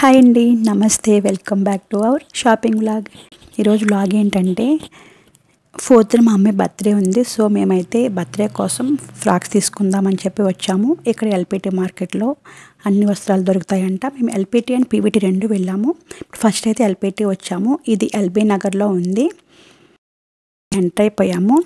hi అండి నమస్తే welcome back to our shopping vlog ఈరోజు వ్లాగ్ ఏంటంటే ఫోర్త్ మా అమ్మాయి బర్త్డే ఉంది సో మేమైతే బర్త్డే కోసం ఫ్రాక్స్ తీసుకుందామని చెప్పి వచ్చాము ఇక్కడ ఎల్పిటి మార్కెట్లో అన్ని వస్త్రాలు దొరుకుతాయంట మేము ఎల్పిటి అండ్ పీవీటీ రెండు వెళ్ళాము ఫస్ట్ అయితే ఎల్పిటి వచ్చాము ఇది ఎల్బీ నగర్లో ఉంది ఎంటర్ అయిపోయాము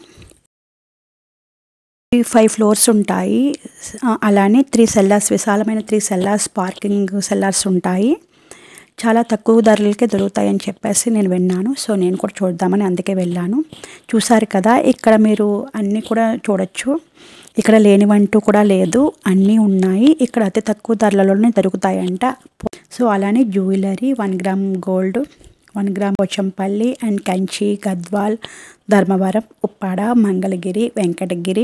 ఫైవ్ ఫ్లోర్స్ ఉంటాయి ఆ, అలానే త్రీ సెల్లార్స్ విశాలమైన త్రీ సెల్లార్స్ పార్కింగ్ సెల్లార్స్ ఉంటాయి చాలా తక్కువ ధరలకే దొరుకుతాయని చెప్పేసి నేను విన్నాను సో నేను కూడా చూద్దామని అందుకే వెళ్ళాను చూసారు కదా ఇక్కడ మీరు అన్నీ కూడా చూడొచ్చు ఇక్కడ లేనివంటూ కూడా లేదు అన్నీ ఉన్నాయి ఇక్కడ అతి తక్కువ ధరలలోనే దొరుకుతాయంట సో అలానే jewellery one gram gold one gram Pochampally and Kanchi Gadwal Dharmavaram Uppada Mangalagiri Venkatagiri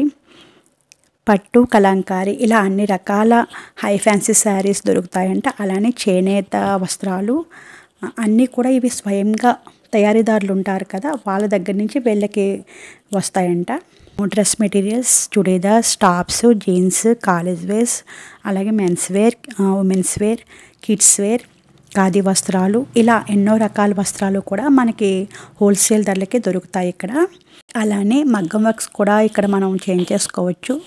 పట్టు కలంకారి ఇలా అన్ని రకాల హై ఫ్యాన్సీ శారీస్ దొరుకుతాయంట అలానే చేనేత వస్త్రాలు అ- అన్నీ కూడా ఇవి స్వయంగా తయారీదారులు ఉంటారు కదా వాళ్ళ దగ్గర నుంచి వీళ్ళకి వస్తాయంట dress materials churidars tops jeans college wears అలాగే men's wear women's wear kids wear khadi వస్త్రాలు ఇలా ఎన్నో రకాల వస్త్రాలు కూడా మనకి హోల్సేల్ ధరలకే దొరుకుతాయి ఇక్కడ అలానే మగ్గం వర్క్స్ కూడా ఇక్కడ మనం చేంజ్ చేసుకోవచ్చు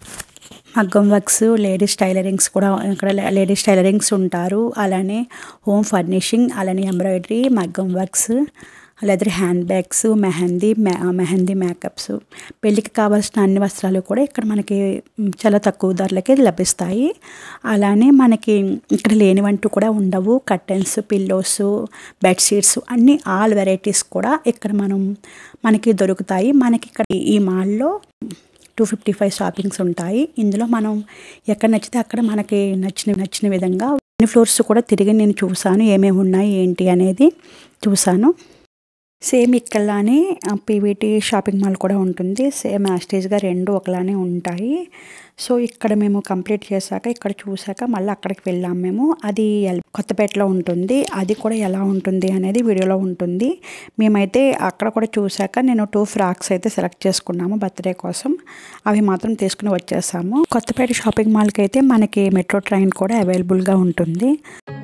మగ్గం వర్క్స్ లేడీస్ టైలరింగ్స్ కూడా ఇక్కడ లేడీస్ టైలరింగ్స్ ఉంటారు అలానే హోమ్ ఫర్నిషింగ్ అలానే ఎంబ్రాయిడరీ మగ్గం వర్క్స్ లేదా హ్యాండ్ బ్యాగ్స్ మెహందీ మె మెహందీ మేకప్స్ పెళ్ళికి కావాల్సిన అన్ని వస్త్రాలు కూడా ఇక్కడ మనకి చాలా తక్కువ ధరలకే లభిస్తాయి అలానే మనకి ఇక్కడ లేనివంటూ కూడా ఉండవు కర్టెన్స్ పిల్లోస్ బెడ్షీట్స్ అన్ని ఆల్ వెరైటీస్ కూడా ఇక్కడ మనం మనకి దొరుకుతాయి మనకి ఇక్కడ ఈ మాల్లో టూ ఫిఫ్టీ ఫైవ్ షాపింగ్స్ ఉంటాయి ఇందులో మనం ఎక్కడ నచ్చితే అక్కడ మనకి నచ్చిన నచ్చిన విధంగా అన్ని ఫ్లోర్స్ కూడా తిరిగి నేను చూసాను ఏమేమి ఉన్నాయి ఏంటి అనేది చూసాను సేమ్ ఇక్కడలానే పీవీటీ షాపింగ్ మాల్ కూడా ఉంటుంది సేమ్ యాస్టేజ్గా రెండు ఒకలానే ఉంటాయి సో ఇక్కడ మేము కంప్లీట్ చేశాక ఇక్కడ చూశాక మళ్ళీ అక్కడికి వెళ్ళాం మేము అది ఎల్- కొత్తపేటలో ఉంటుంది అది కూడా ఎలా ఉంటుంది అనేది వీడియోలో ఉంటుంది మేమైతే అక్కడ కూడా చూశాక నేను టూ ఫ్రాక్స్ అయితే సెలెక్ట్ చేసుకున్నాము బర్త్డే కోసం అవి మాత్రం తీసుకుని వచ్చేసాము కొత్తపేట షాపింగ్ మాల్కి అయితే మనకి మెట్రో ట్రైన్ కూడా అవైలబుల్గా ఉంటుంది